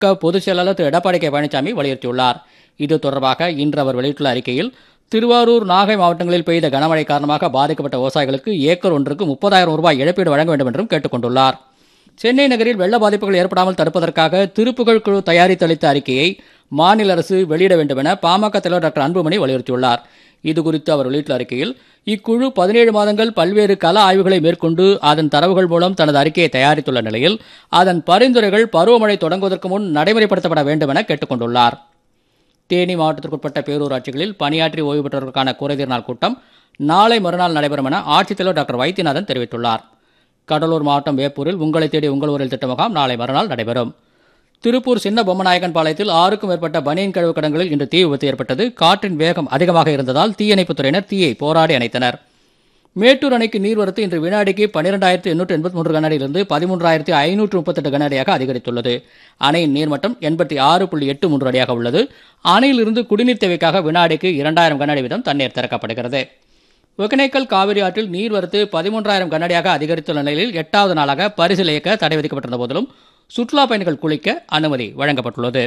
திமுக பொதுச் செயலாளர் திரு எடப்பாடி கே பழனிசாமி வலியுறுத்தியுள்ளார் இது தொடர்பாக இன்று அவர் வெளியிட்டுள்ள அறிக்கையில் திருவாரூர் நாகை மாவட்டங்களில் பெய்த கனமழை காரணமாக பாதிக்கப்பட்ட விவசாயிகளுக்கு ஏக்கர் ஒன்றுக்கு முப்பதாயிரம் ரூபாய் இழப்பீடு வழங்க வேண்டும் என்றும் கேட்டுக் கொண்டுள்ளார் சென்னை நகரில் வெள்ள பாதிப்புகள் ஏற்படாமல் தடுப்பதற்காக திருப்புகழ் குழு தயாரித்தளித்த அறிக்கையை மாநில அரசு வெளியிட வேண்டும் என பாமக தலைவர் டாக்டர் அன்புமணி வலியுறுத்தியுள்ளார் இதுகுறித்து அவர் வெளியிட்டுள்ள அறிக்கையில் இக்குழு பதினேழு மாதங்கள் பல்வேறு கள ஆய்வுகளை மேற்கொண்டு அதன் தரவுகள் மூலம் தனது அறிக்கையை தயாரித்துள்ள நிலையில் அதன் பரிந்துரைகள் பருவமழை தொடங்குவதற்கு முன் நடைமுறைப்படுத்தப்பட வேண்டும் என கேட்டுக் கொண்டுள்ளார் தேனி மாவட்டத்திற்குட்பட்ட பேரூராட்சிகளில் பணியாற்றி ஓய்வு பெற்றவர்களுக்கான குறைதீர் நாள் கூட்டம் நாளை மறுநாள் நடைபெறும் என ஆட்சித்தலைவர் டாக்டர் வைத்தியநாதன் தெரிவித்துள்ளார் கடலூர் மாவட்டம் வேப்பூரில் உங்களை தேடி உங்கள் ஊரில் திட்ட முகாம் நாளை மறுநாள் நடைபெறும் திருப்பூர் சின்ன பொம்மநாயக்கன் பாளையத்தில் ஆறுக்கும் மேற்பட்ட பனியன் கழிவு கடங்களில் இன்று தீ விபத்து ஏற்பட்டது காற்றின் வேகம் அதிகமாக இருந்ததால் தீயணைப்புத் துறையினர் தீயை போராடி அணைத்தனர் மேட்டூர் அணைக்கு நீர்வரத்து இன்று வினாடிக்கு பன்னிரெண்டாயிரத்து எண்ணூற்று எண்பத்தி மூன்று கனஅடியிலிருந்து பதிமூன்றாயிரத்து ஐநூற்று முப்பத்தெட்டு கனஅடியாக அதிகரித்துள்ளது அணையின் நீர்மட்டம் எண்பத்தி ஆறு புள்ளி எட்டு மூன்று அடியாக உள்ளது அணையிலிருந்து குடிநீர் தேவைக்காக வினாடிக்கு இரண்டாயிரம் கனஅடி வீதம் தண்ணீர் திறக்கப்படுகிறது ஒகேனக்கல் காவிரி ஆற்றில் நீர்வரத்து பதிமூன்றாயிரம் கனஅடியாக அதிகரித்துள்ள நிலையில் எட்டாவது நாளாக பரிசில் இயக்க தடை விதிக்கப்பட்டிருந்த போதிலும் சுற்றுலா பயணிகள் குளிக்க அனுமதி வழங்கப்பட்டுள்ளது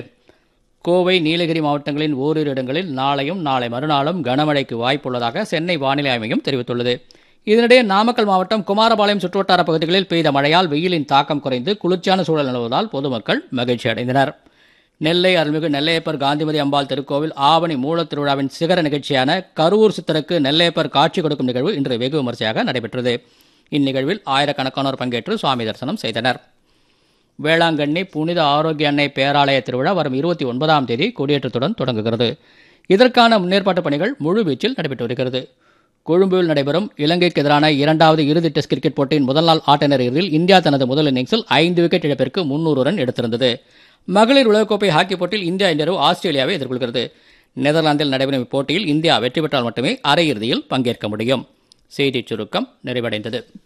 கோவை நீலகிரி மாவட்டங்களின் ஓரிரு இடங்களில் நாளையும் நாளை மறுநாளும் கனமழைக்கு வாய்ப்புள்ளதாக சென்னை வானிலை ஆய்வு மையம் தெரிவித்துள்ளது இதனிடையே நாமக்கல் மாவட்டம் குமாரபாளையம் சுற்றுவட்டார பகுதிகளில் பெய்த மழையால் வெயிலின் தாக்கம் குறைந்து குளிர்ச்சியான சூழல் நிலவுவதால் பொதுமக்கள் மகிழ்ச்சி அடைந்தனர் நெல்லை அருள்மிகு நெல்லையப்பர் காந்திமதி அம்பாள் திருக்கோவில் ஆவணி மூலத் திருவிழாவின் சிகர நிகழ்ச்சியான கருவூர் சித்தருக்கு நெல்லையப்பர் காட்சி கொடுக்கும் நிகழ்வு இன்று வெகு விமரிசையாக நடைபெற்றது இந்நிகழ்வில் ஆயிரக்கணக்கானோர் பங்கேற்று சுவாமி தரிசனம் செய்தனர் வேளாங்கண்ணி புனித ஆரோக்கிய அன்னை பேராலய திருவிழா வரும் இருபத்தி ஒன்பதாம் தேதி கொடியேற்றத்துடன் தொடங்குகிறது இதற்கான முன்னேற்பாட்டு பணிகள் முழுவீச்சில் நடைபெற்று வருகிறது கொழும்புவில் நடைபெறும் இலங்கைக்கு எதிரான இரண்டாவது இறுதி டெஸ்ட் கிரிக்கெட் போட்டியின் முதல் நாள் ஆட்ட நேரத்தில் இந்தியா தனது முதல் இன்னிங்ஸில் ஐந்து விக்கெட் இழப்பிற்கு முன்னூறு ரன் எடுத்திருந்தது மகளிர் உலகக்கோப்பை ஹாக்கி போட்டியில் இந்தியா இன்று ஆஸ்திரேலியாவை எதிர்கொள்கிறது நெதர்லாந்தில் நடைபெறும் இப்போட்டியில் இந்தியா வெற்றி பெற்றால் மட்டுமே அரையிறுதியில் பங்கேற்க முடியும் செய்திச் சுருக்கம் நிறைவடைந்தது